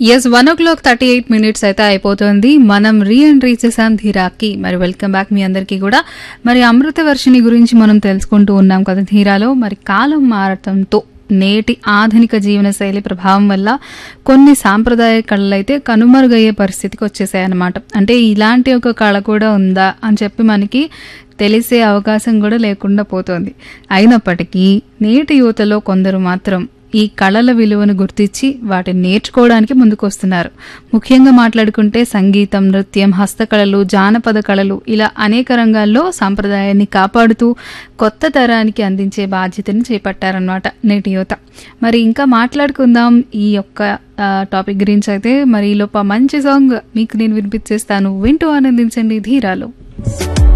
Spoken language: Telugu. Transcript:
yes one o'clock thirty eight minutes అయితే అయిపోతుంది మనం రీ ఎంట్రీ చేసాం ధీరాకి మరి వెల్కమ్ బ్యాక్ మీ అందరికీ కూడా మరి అమృత వర్షిణి గురించి మనం తెలుసుకుంటూ ఉన్నాం కదా ధీరాలో మరి కాలం మారటంతో నేటి ఆధునిక జీవన శైలి ప్రభావం వల్ల కొన్ని సాంప్రదాయ కళలు అయితే కనుమరుగయ్యే పరిస్థితికి వచ్చేసాయి అన్నమాట అంటే ఇలాంటి ఒక కళ కూడా ఉందా అని చెప్పి మనకి తెలిసే అవకాశం కూడా లేకుండా పోతోంది అయినప్పటికీ నేటి యువతలో కొందరు మాత్రం ఈ కళల విలువను గుర్తించి వాటిని నేర్చుకోవడానికి ముందుకొస్తున్నారు ముఖ్యంగా మాట్లాడుకుంటే సంగీతం నృత్యం హస్తకళలు జానపద కళలు ఇలా అనేక రంగాల్లో సాంప్రదాయాన్ని కాపాడుతూ కొత్త తరానికి అందించే బాధ్యతని చేపట్టారనమాట నేటి యువత మరి ఇంకా మాట్లాడుకుందాం ఈ యొక్క ఆ, టాపిక్ గురించి అయితే మరి ఈ లోప మంచి సాంగ్ మీకు నేను వినిపించేస్తాను వింటూ ఆనందించండి ధీరాలో